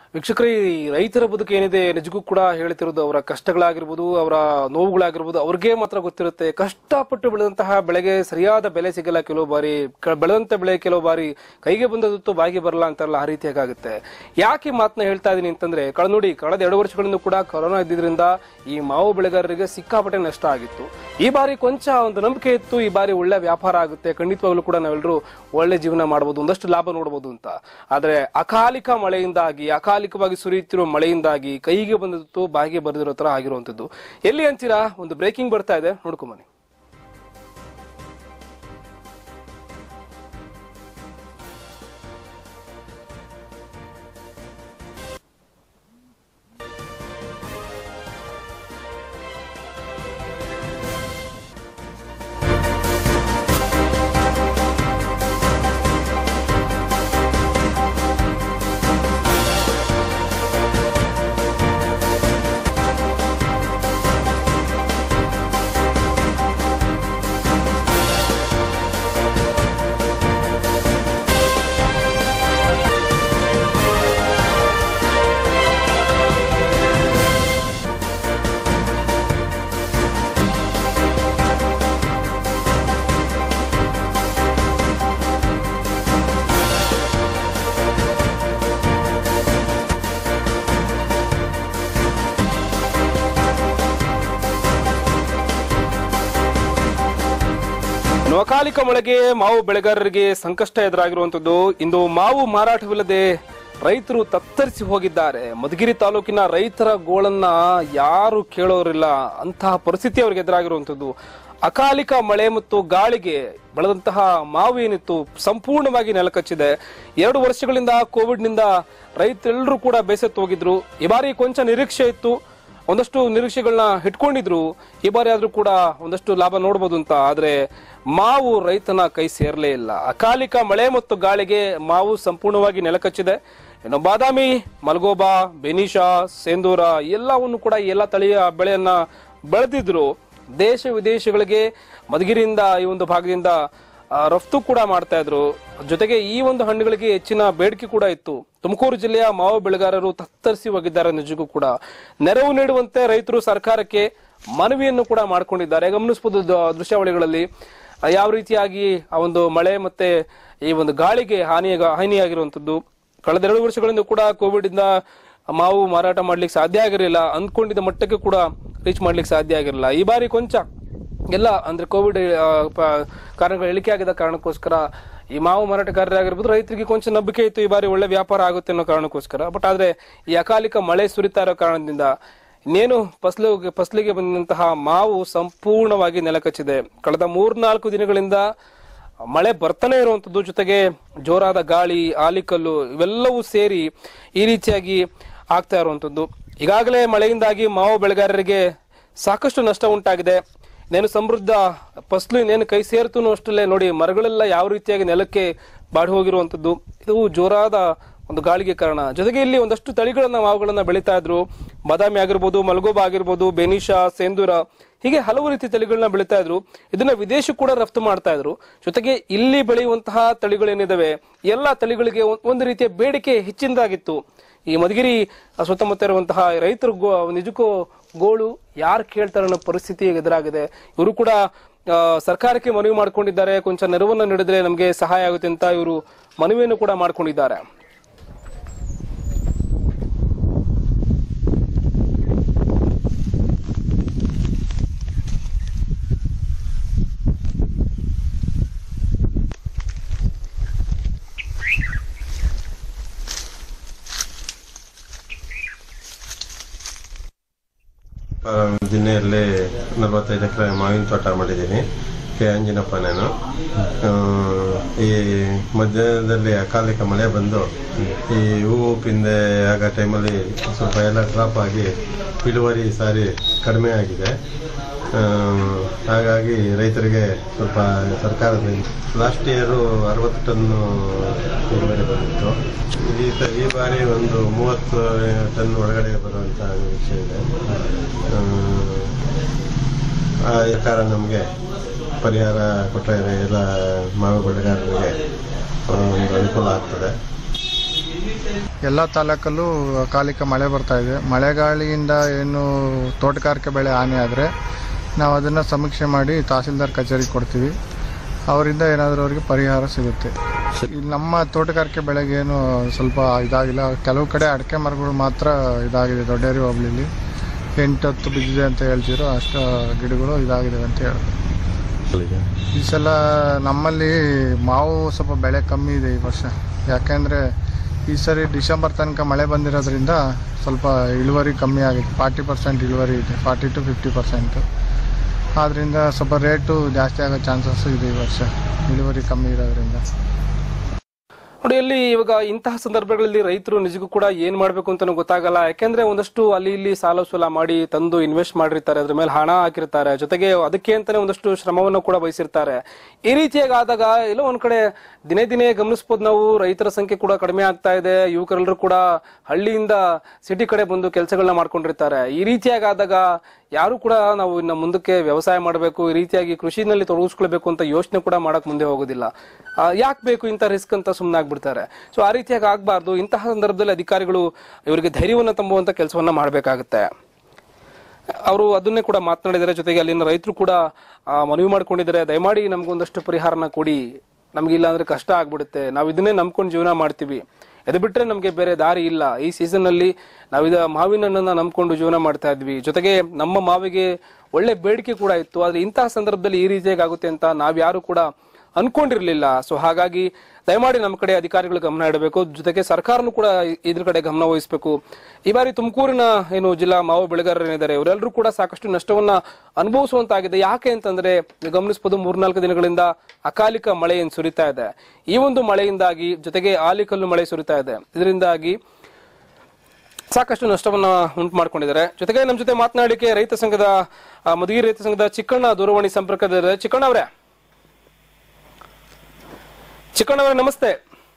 ವೀಕ್ಷಕರೇ ಈ ರೈತರ ಬದುಕು ಏನಿದೆ ನಿಜಕ್ಕೂ ಕೂಡ ಹೇಳ್ತಿರೋದು ಅವರ ಕಷ್ಟಗಳಾಗಿರ್ಬೋದು ಅವರ ನೋವುಗಳಾಗಿರ್ಬೋದು ಅವ್ರಿಗೆ ಮಾತ್ರ ಗೊತ್ತಿರುತ್ತೆ ಕಷ್ಟಪಟ್ಟು ಬೆಳೆದಂತಹ ಬೆಳೆಗೆ ಸರಿಯಾದ ಬೆಲೆ ಸಿಗಲ್ಲ ಕೆಲವು ಬಾರಿ ಕ- ಬೆಳೆದಂತ ಬೆಳೆ ಕೆಲವು ಬಾರಿ ಕೈಗೆ ಬಂದದ್ದು ಬಾಗಿ ಬರಲ್ಲ ಅಂತಾರಲ್ಲ ಆ ರೀತಿಯಾಗುತ್ತೆ ಯಾಕೆ ಈ ಮಾತನ್ನ ಹೇಳ್ತಾ ಇದೀನಿ ಅಂತಂದ್ರೆ ಕಳೆದ ನೋಡಿ ಕಳೆದ ಎರಡು ವರ್ಷಗಳಿಂದ ಕೂಡ ಕೊರೋನಾ ಇದ್ದಿದ್ರಿಂದ ಈ ಮಾವು ಬೆಳೆಗಾರರಿಗೆ ಸಿಕ್ಕಾಪಟ್ಟೆ ನಷ್ಟ ಆಗಿತ್ತು ಈ ಬಾರಿ ಕೊಂಚ ಒಂದು ನಂಬಿಕೆ ಇತ್ತು ಈ ಬಾರಿ ಒಳ್ಳೆ ವ್ಯಾಪಾರ ಆಗುತ್ತೆ ಖಂಡಿತವಾಗ್ಲೂ ಕೂಡ ನಾವೆಲ್ಲರೂ ಒಳ್ಳೆ ಜೀವನ ಮಾಡಬಹುದು ಒಂದಷ್ಟು ಲಾಭ ನೋಡಬಹುದು ಅಂತ ಆದ್ರೆ ಅಕಾಲಿಕ ಮಳೆಯಿಂದಾಗಿ ಅಕಾಲಿಕವಾಗಿ ಸುರಿಯುತ್ತಿರುವ ಮಳೆಯಿಂದಾಗಿ ಕೈಗೆ ಬಂದದ್ದು ಬಾಯಿಗೆ ಬರೆದಿರೋ ತರ ಆಗಿರುವಂತದ್ದು ಎಲ್ಲಿ ಅಂತೀರಾ ಒಂದು ಬ್ರೇಕಿಂಗ್ ಬರ್ತಾ ಇದೆ ನೋಡ್ಕೊಂಬನ್ನಿ ಇನ್ನು ಅಕಾಲಿಕ ಮಳೆಗೆ ಮಾವು ಬೆಳೆಗಾರರಿಗೆ ಸಂಕಷ್ಟ ಎದುರಾಗಿರುವಂತದ್ದು ಇಂದು ಮಾವು ಮಾರಾಟವಿಲ್ಲದೆ ರೈತರು ತತ್ತರಿಸಿ ಹೋಗಿದ್ದಾರೆ ಮಧುಗಿರಿ ತಾಲೂಕಿನ ರೈತರ ಗೋಳನ್ನ ಯಾರು ಕೇಳೋರಿಲ್ಲ ಅಂತಹ ಪರಿಸ್ಥಿತಿ ಅವರಿಗೆ ಎದುರಾಗಿರುವಂತದ್ದು ಅಕಾಲಿಕ ಮಳೆ ಮತ್ತು ಗಾಳಿಗೆ ಬೆಳೆದಂತಹ ಮಾವು ಏನಿತ್ತು ಸಂಪೂರ್ಣವಾಗಿ ನೆಲಕಚ್ಚಿದೆ ಎರಡು ವರ್ಷಗಳಿಂದ ಕೋವಿಡ್ ನಿಂದ ರೈತರೆಲ್ಲರೂ ಕೂಡ ಬೇಸತ್ತು ಹೋಗಿದ್ರು ಈ ಬಾರಿ ಕೊಂಚ ನಿರೀಕ್ಷೆ ಇತ್ತು ಒಂದಷ್ಟು ನಿರೀಕ್ಷೆಗಳನ್ನ ಇಟ್ಕೊಂಡಿದ್ರು ಈ ಬಾರಿ ಆದ್ರೂ ಕೂಡ ಒಂದಷ್ಟು ಲಾಭ ನೋಡ್ಬೋದು ಅಂತ ಆದ್ರೆ ಮಾವು ರೈತನ ಕೈ ಸೇರಲೇ ಇಲ್ಲ ಅಕಾಲಿಕ ಮಳೆ ಮತ್ತು ಗಾಳಿಗೆ ಮಾವು ಸಂಪೂರ್ಣವಾಗಿ ನೆಲಕಚ್ಚಿದೆ ಇನ್ನು ಬಾದಾಮಿ ಮಲ್ಗೋಬಾ ಬೆನಿಶಾ ಸೇಂದೂರ ಎಲ್ಲವನ್ನು ಕೂಡ ಎಲ್ಲ ತಳಿಯ ಬೆಳೆಯನ್ನ ಬೆಳೆದಿದ್ರು ದೇಶ ವಿದೇಶಗಳಿಗೆ ಮಧುಗಿರಿಯಿಂದ ಈ ಒಂದು ಭಾಗದಿಂದ ಆ, ರಫ್ತು ಕೂಡ ಮಾಡ್ತಾ ಇದ್ರು ಜೊತೆಗೆ ಈ ಒಂದು ಹಣ್ಣುಗಳಿಗೆ ಹೆಚ್ಚಿನ ಬೇಡಿಕೆ ಕೂಡ ಇತ್ತು ತುಮಕೂರು ಜಿಲ್ಲೆಯ ಮಾವು ಬೆಳೆಗಾರರು ತತ್ತರಿಸಿ ಹೋಗಿದ್ದಾರೆ ನಿಜಕ್ಕೂ ಕೂಡ ನೆರವು ನೀಡುವಂತೆ ರೈತರು ಸರ್ಕಾರಕ್ಕೆ ಮನವಿಯನ್ನು ಕೂಡ ಮಾಡ್ಕೊಂಡಿದ್ದಾರೆ ಗಮನಿಸಬಹುದು ದ- ದೃಶ್ಯಾವಳಿಗಳಲ್ಲಿ ಆ, ಯಾವ ರೀತಿಯಾಗಿ ಆ ಒಂದು ಮಳೆ ಮತ್ತೆ ಈ ಒಂದು ಗಾಳಿಗೆ ಹಾನಿ ಹಾನಿಯಾಗಿರುವಂತದ್ದು ಕಳೆದ ಎರಡು ವರ್ಷಗಳಿಂದ ಕೂಡ ಕೋವಿಡ್ ಇಂದ ಮಾವು ಮಾರಾಟ ಮಾಡ್ಲಿಕ್ಕೆ ಸಾಧ್ಯ ಆಗಿರಲಿಲ್ಲ ಅಂದ್ಕೊಂಡಿದ್ದ ಮಟ್ಟಕ್ಕೆ ಕೂಡ ರೀಚ್ ಮಾಡ್ಲಿಕ್ಕೆ ಸಾಧ್ಯ ಆಗಿರಲಿಲ್ಲ ಈ ಬಾರಿ ಕೊಂಚ ಎಲ್ಲ ಅಂದ್ರೆ ಕೋವಿಡ್ ಆ, ಪ- ಕಾರಣಗಳು ಇಳಿಕೆ ಆಗಿದ್ದ ಕಾರಣಕ್ಕೋಸ್ಕರ ಈ ಮಾವು ಮಾರಾಟಗಾರರಾಗಿರ್ಬೋದು ರೈತರಿಗೆ ಕೊಂಚ ನಂಬಿಕೆ ಇತ್ತು ಈ ಬಾರಿ ಒಳ್ಳೆ ವ್ಯಾಪಾರ ಆಗುತ್ತೆ ಅನ್ನೋ ಕಾರಣಕ್ಕೋಸ್ಕರ ಬಟ್ ಆದ್ರೆ ಈ ಅಕಾಲಿಕ ಮಳೆ ಸುರಿತಾ ಇರೋ ಕಾರಣದಿಂದ ಇನ್ನೇನು ಫಸಲು ಫಸಲಿಗೆ ಬಂದಂತಹ ಮಾವು ಸಂಪೂರ್ಣವಾಗಿ ನೆಲಕಚ್ಚಿದೆ ಕಳೆದ ಮೂರ್ನಾಲ್ಕು ದಿನಗಳಿಂದ ಮಳೆ ಬರ್ತಾನೆ ಇರುವಂತದ್ದು ಜೊತೆಗೆ ಜೋರಾದ ಗಾಳಿ ಆಲಿಕಲ್ಲು ಇವೆಲ್ಲವೂ ಸೇರಿ ಈ ರೀತಿಯಾಗಿ ಆಗ್ತಾ ಇರುವಂತದ್ದು ಈಗಾಗಲೇ ಮಳೆಯಿಂದಾಗಿ ಮಾವು ಬೆಳೆಗಾರರಿಗೆ ಸಾಕಷ್ಟು ನಷ್ಟ ಉಂಟಾಗಿದೆ ಇನ್ನೇನು ಸಮೃದ್ಧ ಫಸಲು ಇನ್ನೇನು ಕೈ ಸೇರ್ತು ಅಷ್ಟರಲ್ಲೇ ನೋಡಿ ಮರಗಳೆಲ್ಲ ಯಾವ ರೀತಿಯಾಗಿ ನೆಲಕ್ಕೆ ಬಾಡಿ ಹೋಗಿರುವಂತದ್ದು ಇದು ಜೋರಾದ ಒಂದು ಗಾಳಿಗೆ ಕಾರಣ ಜೊತೆಗೆ ಇಲ್ಲಿ ಒಂದಷ್ಟು ತಳಿಗಳನ್ನ ಮಾವುಗಳನ್ನ ಬೆಳೀತಾ ಇದ್ರು ಬಾದಾಮಿ ಆಗಿರ್ಬೋದು ಮಲ್ಗೋಬಾ ಆಗಿರ್ಬೋದು ಬೆನಿಶಾ ಸೇಂದೂರ ಹೀಗೆ ಹಲವು ರೀತಿ ತಳಿಗಳನ್ನ ಬೆಳೀತಾ ಇದ್ರು ಇದನ್ನ ವಿದೇಶಕ್ಕೆ ಕೂಡ ರಫ್ತು ಮಾಡ್ತಾ ಇದ್ರು ಜೊತೆಗೆ ಇಲ್ಲಿ ಬೆಳೆಯುವಂತಹ ತಳಿಗಳೇನಿದಾವೆ ಎಲ್ಲಾ ತಳಿಗಳಿಗೆ ಒಂದ್- ಒಂದು ರೀತಿಯ ಬೇಡಿಕೆ ಹೆಚ್ಚಿನದಾಗಿತ್ತು ಈ ಮಧುಗಿರಿ ಸುತ್ತಮುತ್ತ ಇರುವಂತಹ ರೈತರು ಗೋ- ನಿಜಕ್ಕೂ ಗೋಳು ಯಾರು ಕೇಳ್ತಾರೆ ಅನ್ನೋ ಪರಿಸ್ಥಿತಿ ಎದುರಾಗಿದೆ ಇವರು ಕೂಡ ಆ, ಸರ್ಕಾರಕ್ಕೆ ಮನವಿ ಮಾಡ್ಕೊಂಡಿದ್ದಾರೆ ಕೊಂಚ ನೆರವನ್ನ ನೀಡಿದ್ರೆ ನಮಗೆ ಸಹಾಯ ಆಗುತ್ತೆ ಅಂತ ಇವರು ಮನವಿಯನ್ನು ಕೂಡ ಮಾಡ್ಕೊಂಡಿದ್ದಾರೆ ಆ, ಜಿಲ್ಲೆಯಲ್ಲಿ ನಲವತ್ತೈದು ಎಕರೆ ಮಾವಿನ ತೋಟ ಮಾಡಿದ್ದೀನಿ ಕೆ ಅಂಜಿನಪ್ಪ ನಾನು ಆ, ಈ ಮಧ್ಯದಲ್ಲಿ ಅಕಾಲಿಕ ಮಳೆ ಬಂದು ಈ ಹೂವು ಪಿಂದೆ ಆಗ ಟೈಮಲ್ಲಿ ಸ್ವಲ್ಪ ಎಲ್ಲ ಡ್ರಾಪ್ ಆಗಿ ಇಳುವರಿ ಈ ಸಾರಿ ಕಡಿಮೆ ಆಗಿದೆ ಆ, ಹಾಗಾಗಿ ರೈತರಿಗೆ ಸ್ವಲ್ಪ ಸರ್ಕಾರದಿಂದ ಲಾಸ್ಟ್ ಇಯರು ಅರವತ್ತು ಟನ್ನು ಇಳುವರಿ ಬಂದಿತ್ತು ಈ ತ- ಈ ಬಾರಿ ಒಂದು ಮೂವತ್ತು ಟನ್ ಒಳಗಡೆ ಬರುವಂತ ನಿರೀಕ್ಷೆ ಇದೆ ಆ, ಆ ಸರ್ಕಾರ ನಮಗೆ ಪರಿಹಾರ ಕೊಟ್ಟರೆ ಎಲ್ಲ ಮಾವು ಬೆಳೆಗಾರರಿಗೆ ಆ, ಒಂದು ಅನುಕೂಲ ಆಗ್ತದೆ ಎಲ್ಲ ತಾಲೂಕಲ್ಲೂ ಅಕಾಲಿಕ ಮಳೆ ಬರ್ತಾ ಇದೆ ಮಳೆಗಾಳಿಯಿಂದ ಏನು ತೋಟಗಾರಿಕೆ ಬೆಳೆ ಹಾನಿ ಆದರೆ ನಾವು ಅದನ್ನು ಸಮೀಕ್ಷೆ ಮಾಡಿ ತಹಸೀಲ್ದಾರ್ ಕಚೇರಿಗೆ ಕೊಡ್ತೀವಿ ಅವರಿಂದ ಏನಾದರೂ ಅವರಿಗೆ ಪರಿಹಾರ ಸಿಗುತ್ತೆ ಇಲ್ಲಿ ನಮ್ಮ ತೋಟಗಾರಿಕೆ ಬೆಳೆಗೆ ಏನು ಸ್ವಲ್ಪ ಇದಾಗಿಲ್ಲ ಕೆಲವು ಕಡೆ ಅಡಿಕೆ ಮರಗಳು ಮಾತ್ರ ಇದಾಗಿದೆ ದೊಡ್ಡೇರಿ ಹೋಬಳಿಲಿ ಎಂಟು ಹತ್ತು ಬಿದ್ದಿದೆ ಅಂತ ಹೇಳ್ತಿರೋ ಅಷ್ಟು ಗಿಡಗಳು ಇದಾಗಿದೆ ಅಂತ ಹೇಳ್ಬೋದು ಈ ಸಲ ನಮ್ಮಲ್ಲಿ ಮಾವು ಸ್ವಲ್ಪ ಬೆಳೆ ಕಮ್ಮಿ ಇದೆ ಈ ವರ್ಷ ಯಾಕೆಂದರೆ ಈ ಸರಿ ಡಿಸೆಂಬರ್ ತನಕ ಮಳೆ ಬಂದಿರೋದ್ರಿಂದ ಸ್ವಲ್ಪ ಇಳುವರಿ ಕಮ್ಮಿ ಆಗಿದೆ ಫಾರ್ಟಿ ಪರ್ಸೆಂಟ್ ಇಳುವರಿ ಇದೆ ಫಾರ್ಟಿ ಟು ಫಿಫ್ಟಿ ಪರ್ಸೆಂಟು ಆದ್ದರಿಂದ ಸ್ವಲ್ಪ ರೇಟು ಜಾಸ್ತಿ ಆಗೋ ಚಾನ್ಸಸ್ ಇದೆ ಈ ವರ್ಷ ಇಳುವರಿ ಕಮ್ಮಿ ಇರೋದ್ರಿಂದ ನೋಡಿ ಅಲ್ಲಿ ಇವಾಗ ಇಂತಹ ಸಂದರ್ಭಗಳಲ್ಲಿ ರೈತರು ನಿಜಕ್ಕೂ ಕೂಡ ಏನ್ ಮಾಡ್ಬೇಕು ಅಂತಾನು ಗೊತ್ತಾಗಲ್ಲ ಯಾಕೆಂದ್ರೆ ಒಂದಷ್ಟು ಅಲ್ಲಿ ಇಲ್ಲಿ ಸಾಲ ಸೂಲ ಮಾಡಿ ತಂದು ಇನ್ವೆಸ್ಟ್ ಮಾಡಿರ್ತಾರೆ ಅದ್ರ ಮೇಲೆ ಹಣ ಹಾಕಿರ್ತಾರೆ ಜೊತೆಗೆ ಅದಕ್ಕೆ ಅಂತಾನೆ ಒಂದಷ್ಟು ಶ್ರಮವನ್ನು ಕೂಡ ವಹಿಸಿರ್ತಾರೆ ಈ ರೀತಿಯಾಗಿ ಆದಾಗ ಎಲ್ಲೋ ಒಂದ್ ಕಡೆ ದಿನೇ ದಿನೇ ಗಮನಿಸಬಹುದು ನಾವು ರೈತರ ಸಂಖ್ಯೆ ಕೂಡ ಕಡಿಮೆ ಆಗ್ತಾ ಇದೆ ಯುವಕರೆಲ್ಲರೂ ಕೂಡ ಹಳ್ಳಿಯಿಂದ ಸಿಟಿ ಕಡೆ ಬಂದು ಕೆಲಸಗಳನ್ನ ಮಾಡ್ಕೊಂಡಿರ್ತಾರೆ ಈ ರೀತಿಯಾಗಿ ಆದಾಗ ಯಾರು ಕೂಡ ನಾವು ಇನ್ನು ಮುಂದಕ್ಕೆ ವ್ಯವಸಾಯ ಮಾಡಬೇಕು ಈ ರೀತಿಯಾಗಿ ಕೃಷಿನಲ್ಲಿ ತೊಡಗಿಸ್ಕೊಳ್ಬೇಕು ಅಂತ ಯೋಚನೆ ಕೂಡ ಮಾಡಕ್ ಮುಂದೆ ಹೋಗೋದಿಲ್ಲ ಯಾಕೆ ಬೇಕು ಇಂಥ ರಿಸ್ಕ್ ಅಂತ ಸುಮ್ಮನೆ ಆಗ್ಬಿಡ್ತಾರೆ ಸೊ ಆ ರೀತಿಯಾಗಿ ಆಗ್ಬಾರ್ದು ಇಂತಹ ಸಂದರ್ಭದಲ್ಲಿ ಅಧಿಕಾರಿಗಳು ಇವರಿಗೆ ಧೈರ್ಯವನ್ನು ತುಂಬುವಂತ ಕೆಲಸವನ್ನ ಮಾಡಬೇಕಾಗುತ್ತೆ ಅವರು ಅದನ್ನೇ ಕೂಡ ಮಾತನಾಡಿದ್ದಾರೆ ಜೊತೆಗೆ ಅಲ್ಲಿನ ರೈತರು ಕೂಡ ಆ, ಮನವಿ ಮಾಡ್ಕೊಂಡಿದ್ದಾರೆ ದಯಮಾಡಿ ನಮ್ಗೊಂದಷ್ಟು ಪರಿಹಾರನ ಕೊಡಿ ನಮ್ಗಿಲ್ಲ ಅಂದ್ರೆ ಕಷ್ಟ ಆಗ್ಬಿಡುತ್ತೆ ನಾವು ಇದನ್ನೇ ನಂಬ್ಕೊಂಡು ಜೀವನ ಮಾಡ್ತೀವಿ ಅದು ಬಿಟ್ರೆ ನಮ್ಗೆ ಬೇರೆ ದಾರಿ ಇಲ್ಲ ಈ ಸೀಸನ್ ಅಲ್ಲಿ ನಾವಿದ ಮಾವಿನ ಹಣ್ಣನ್ನ ನಂಬ್ಕೊಂಡು ಜೀವನ ಮಾಡ್ತಾ ಇದ್ವಿ ಜೊತೆಗೆ ನಮ್ಮ ಮಾವಿಗೆ ಒಳ್ಳೆ ಬೇಡಿಕೆ ಕೂಡ ಇತ್ತು ಆದ್ರೆ ಇಂತಹ ಸಂದರ್ಭದಲ್ಲಿ ಈ ರೀತಿಯಾಗಿ ಆಗುತ್ತೆ ಅಂತ ನಾವ್ಯಾರು ಕೂಡ ಅನ್ಕೊಂಡಿರ್ಲಿಲ್ಲ ಸೊ ಹಾಗಾಗಿ ದಯಮಾಡಿ ನಮ್ಮ ಕಡೆ ಅಧಿಕಾರಿಗಳು ಗಮನ ಇಡಬೇಕು ಜೊತೆಗೆ ಸರ್ಕಾರನು ಕೂಡ ಇ- ಇದ್ರ ಕಡೆ ಗಮನ ವಹಿಸಬೇಕು ಈ ಬಾರಿ ತುಮಕೂರಿನ ಏನು ಜಿಲ್ಲಾ ಮಾವು ಬೆಳೆಗಾರರೇನಿದ್ದಾರೆ ಇವರೆಲ್ಲರೂ ಕೂಡ ಸಾಕಷ್ಟು ನಷ್ಟವನ್ನ ಅನುಭವಿಸುವಂತಾಗಿದೆ ಯಾಕೆ ಅಂತಂದ್ರೆ ನೀವು ಗಮನಿಸಬಹುದು ಮೂರ್ನಾಲ್ಕು ದಿನಗಳಿಂದ ಅಕಾಲಿಕ ಮಳೆ ಏನ್ ಸುರಿತಾ ಇದೆ ಈ ಒಂದು ಮಳೆಯಿಂದಾಗಿ ಜೊತೆಗೆ ಆಲಿಕಲ್ಲು ಮಳೆ ಸುರಿತಾ ಇದೆ ಇದರಿಂದಾಗಿ ಸಾಕಷ್ಟು ನಷ್ಟವನ್ನ ಉಂಟು ಮಾಡ್ಕೊಂಡಿದ್ದಾರೆ ಜೊತೆಗೆ ನಮ್ಮ ಜೊತೆ ಮಾತನಾಡಲಿಕ್ಕೆ ರೈತ ಸಂಘದ ಆ, ಮಧುಗಿರಿ ರೈತ ಸಂಘದ ಚಿಕ್ಕಣ್ಣ ದೂರವಾಣಿ ಸಂಪರ್ಕದ ಚಿಕ್ಕಣ್ಣ ಅವರೇ ಚಿಕ್ಕಣ್ಣ ಅವರೇ ನಮಸ್ತೆ